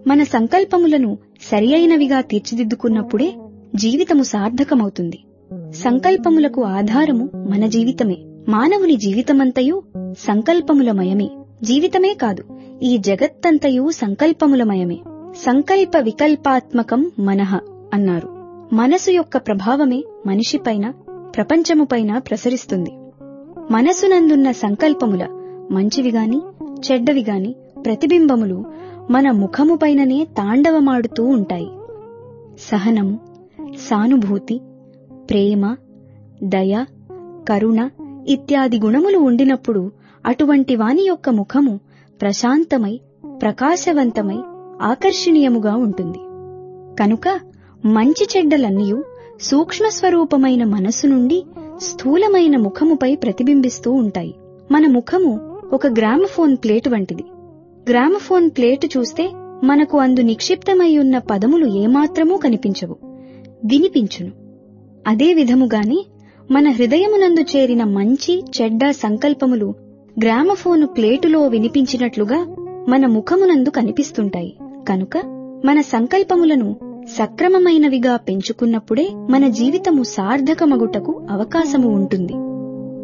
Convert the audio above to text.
మన సంకల్పములను సరి అయినవిగా తీర్చిదిద్దుకున్నప్పుడే జీవితము సార్థకమవుతుంది సంకల్పములకు ఆధారము మన జీవితమే మానవుని జీవితమంతయు సంకల్పములమయమే జీవితమే కాదు ఈ జగత్తంతయు సంకల్పములమయమే సంకల్ప వికల్పాత్మకం మనః అన్నారు మనసు యొక్క ప్రభావమే మనిషిపైన ప్రపంచముపైన ప్రసరిస్తుంది మనసునందున్న సంకల్పముల మంచివిగాని చెడ్డవిగాని ప్రతిబింబములు మన ముఖముపైననే తాండవమాడుతూ ఉంటాయి సహనము సానుభూతి ప్రేమ దయ కరుణ ఇత్యాది గుణములు ఉండినప్పుడు అటువంటి వాని యొక్క ముఖము ప్రశాంతమై ప్రకాశవంతమై ఆకర్షణీయముగా ఉంటుంది కనుక మంచి చెడ్డలన్నీయు సూక్ష్మ స్వరూపమైన మనస్సు నుండి స్థూలమైన ముఖముపై ప్రతిబింబిస్తూ ఉంటాయి మన ముఖము ఒక గ్రామఫోన్ ప్లేటు వంటిది గ్రామఫోన్ ప్లేటు చూస్తే మనకు అందు నిక్షిప్తమై ఉన్న పదములు ఏమాత్రమూ కనిపించవు వినిపించును అదే విధముగాని మన హృదయమునందు చేరిన మంచి చెడ్డ సంకల్పములు గ్రామఫోను ప్లేటులో వినిపించినట్లుగా మన ముఖమునందు కనిపిస్తుంటాయి కనుక మన సంకల్పములను సక్రమమైనవిగా పెంచుకున్నప్పుడే మన జీవితము సార్థకమగుటకు అవకాశము ఉంటుంది